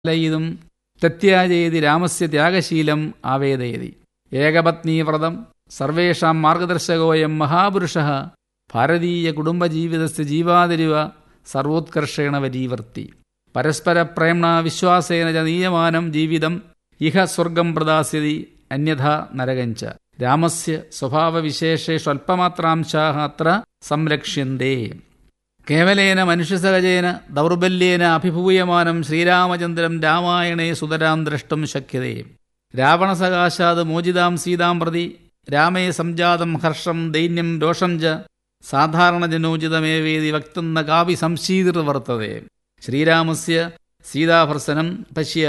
ലയിതും തെത്യാജയതി രാമസ്യ ത്യാഗശീലം ആവേദയതി ഏകപത്നീവ്രതം സർവേഷാം മാർഗദർശകോയം മഹാപുരുഷ ഭാരതീയ കുടുംബജീവിതസ്യ ജീവാതിരിവ സർവോത്കർഷേണ വരീവർത്തി പരസ്പരപ്രേംണ വിശ്വാസേന ച നീയമാനം ജീവിതം ഇഹ സ്വർഗം പ്രദാസ്യതി അന്യഥാ നരകഞ്ച രാമസ്യ സ്വഭാവവിശേഷേഷു അല്പമാത്രാംശാ അത്ര സംരക്ഷ്യന്തേ കേവലേന മനുഷ്യസഹജേന ദൗർബല്യേന അഭിഭൂയമാനം ശ്രീരാമചന്ദ്രം രാമായണേ സുതരാം ദ്രഷ്ടും ശക്യതേ രാവണസകാശാത് മോചിതാം സീതാം പ്രതി രാമേ സംജാതം ഹർഷം ദൈന്യം രോഷം ച സാധാരണജനോചിതമേവേദി വക്തുന്ന കാവി സംശീതിർവർത്തതേ ശ്രീരാമസ്യ സീതാഭർസനം പശ്യ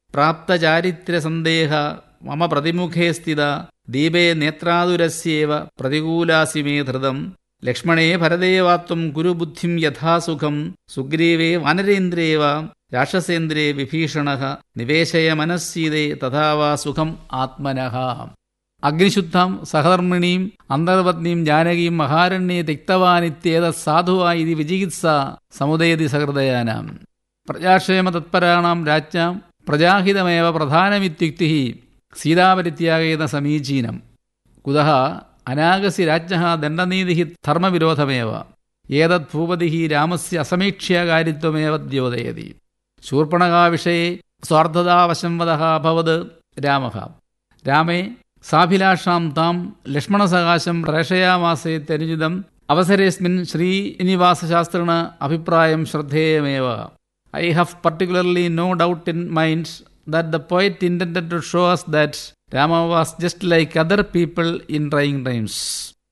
പ്രാപ്തചാരിത്രസന്ദേഹ മമ പ്രതിമുഖേ സ്ഥിത ദീപേ നേത്രാതുരസ്യേവ പ്രതികൂലാസി മേ ധൃതം ലക്ഷ്മണേ ഭരദേവാത്വം കുരുബുദ്ധിം യഥാസുഖം സുഗ്രീവേ വാനരേന്ദ്രേവ രാക്ഷസേന്ദ്രേ വിഭീഷണ നിവേശയ മനസ്സീതേ തഥാ വാ സുഖം ആത്മനഃ അഗ്നിശുദ്ധം സഹധർമ്മിണീം അന്തർപത്നീം ജാനകീം മഹാരണ്യെ തിക്തവാനിത്യേത സാധുവായി വിജികിത്സ സമുദയതി സഹൃദയാനാം പ്രജാക്ഷേമ തത്പരാണാം രാജ്ഞാം പ്രജാഹിതമേവ പ്രധാനമിത്യുക്തി സീതാപരിത്യാഗേന സമീചീനം കുതഃ അനാഗസി രാജ്ഞ ദണ്ഡനീതി ധർമ്മവിരോധമേവ ഏതത് ഭൂപതി രാമസ്യ അസമീക്ഷ്യകാരിത്വമേവ ദ്യോതയതി ശൂർപ്പണകാവിഷയെ സ്വാർത്ഥതാവശംവദ അഭവത് രാമ രാമേ സാഭിലാഷാം താം ലക്ഷ്മണസകാശം പ്രേഷയാമാസേത്യനുചിതം അവസരേസ്മിൻ ശ്രീനിവാസശാസ്ത്രിണ അഭിപ്രായം ശ്രദ്ധേയമേവ I have particularly no doubt in mind that the point intended to show us that Rama was just like other people in trying times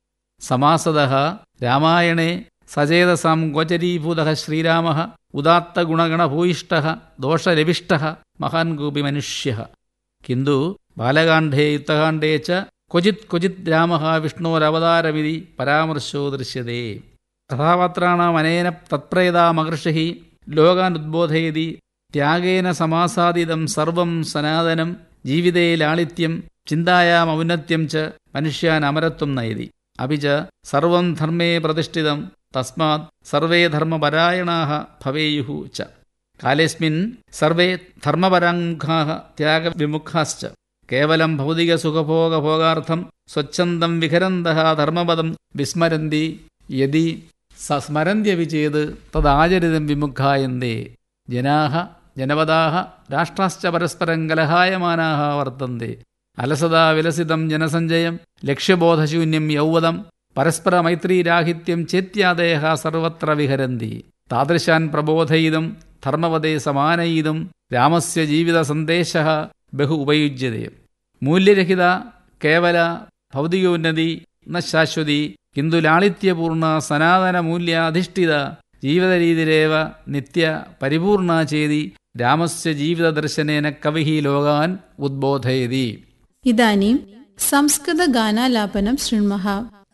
സമാസത രാമായണേ സചേതസാം ഗോചരീഭൂത ശ്രീരാമ ഉദാത്തഗുണഗണഭൂയിഷ്ട ദോഷരവിഷ്ട മഹാൻ കൂപി മനുഷ്യ കിന്തു ബാലകാണ്ഡേ യുദ്ധകാണ്ഡേ ച ക്വചിത് ക്വചിത് രാമ വിഷ്ണോരവതാരമിതി പരാമർശോ ദൃശ്യത്തെ കഥാപാത്രാണാം അനേന തത്പ്രേതാ മഹർഷി ലോകാനുദ്ബോധയതി ത്യാഗേന സമാസാദിതം സർവം സനാതനം ജീവിതേ ലാളിത്യം ചിന്തായാം ഔന്നത്യം ച മനുഷ്യാൻ അമരത്വം നയതി അപി ച സർവം ധർമ്മേ പ്രതിഷ്ഠിതം തസ്മാത് സർവേ ധർമ്മപരായണാः ഭവേയുः ച കാലേസ്മിൻ സർവേ ധർമ്മപരാങ്മുഖാः ത്യാഗവിമുഖാശ്ച കേവലം ഭൗതികസുഖഭോഗഭോഗാർത്ഥം സ്വച്ഛന്തം വിഹരന്തः ധർമ്മപദം വിസ്മരന്തി യതി സ സ്മരന്ത്യപി ചേത് തദാചരിതം വിമുഖായന്തേ ജനാः ജനപദാः രാഷ്ട്രാശ്ച പരസ്പരം കലഹായമാനാः വർത്തന്തെ അലസതാ വിലസിതം ജനസഞ്ചയം ലക്ഷ്യബോധശൂന്യം യൗവതം പരസ്പരമൈത്രീരാഹിത്യം ചേത്യാദേഹ സർവത്ര വിഹരന്തി താദൃശാൻ പ്രബോധയിതും ധർമ്മവദേ സമാനയിതും രാമസ്യ ജീവിത സന്ദേശ ബഹു ഉപയുജ്യതേ മൂല്യരഹിത കേവല ഭൗതികോന്നതി ന ശാശ്വതി കിന്തു ലാളിത്യപൂർണ സനാതന മൂല്യാധിഷ്ഠിത ജീവിതരീതിരേവ നിത്യ പരിപൂർണ ചേതി രാമസ്യ ജീവിതദർശനേന കവി ലോകാൻ ഉദ്ബോധയതി इदानीं संस्कृतगानालापनं शृण्मः